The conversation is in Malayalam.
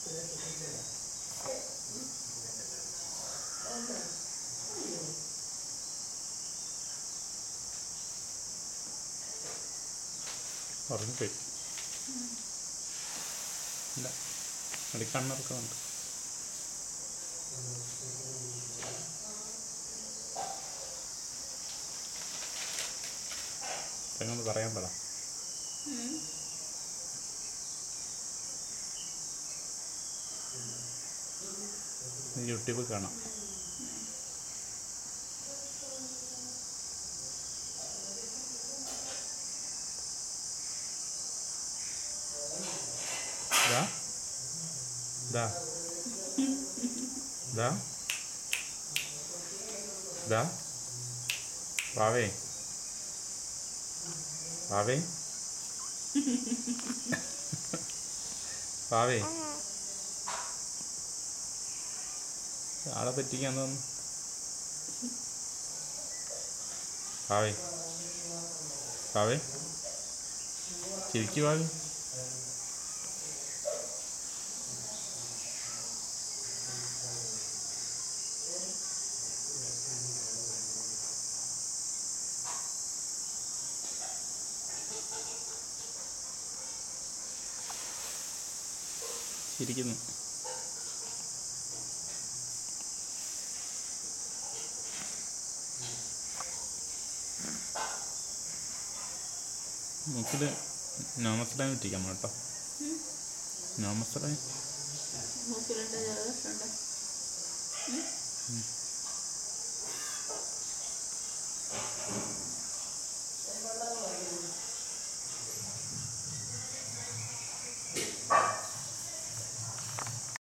ഉറങ്ങിപ്പോയി ഇല്ല അടിക്കണ്ണുറക്കുന്നുണ്ട് ഇതൊന്ന് പറയാൻ പറ യൂട്യൂബിൽ കാണാം ദാ ദാ ദാ ദാ വാവേ വാവേ വാവേ ആളെ പറ്റിക്കാൻ തോന്നുന്നു വാവേ വാവേ ചിരിക്കു വാവേ ചിരിക്കുന്നു മൂക്കിൽ നോമസ്ലാം ഇട്ടിരിക്കാം കേട്ടോ നോമസ്ലാം മൂക്കിലുണ്ട് ജലദോഷമുണ്ട് ഉം.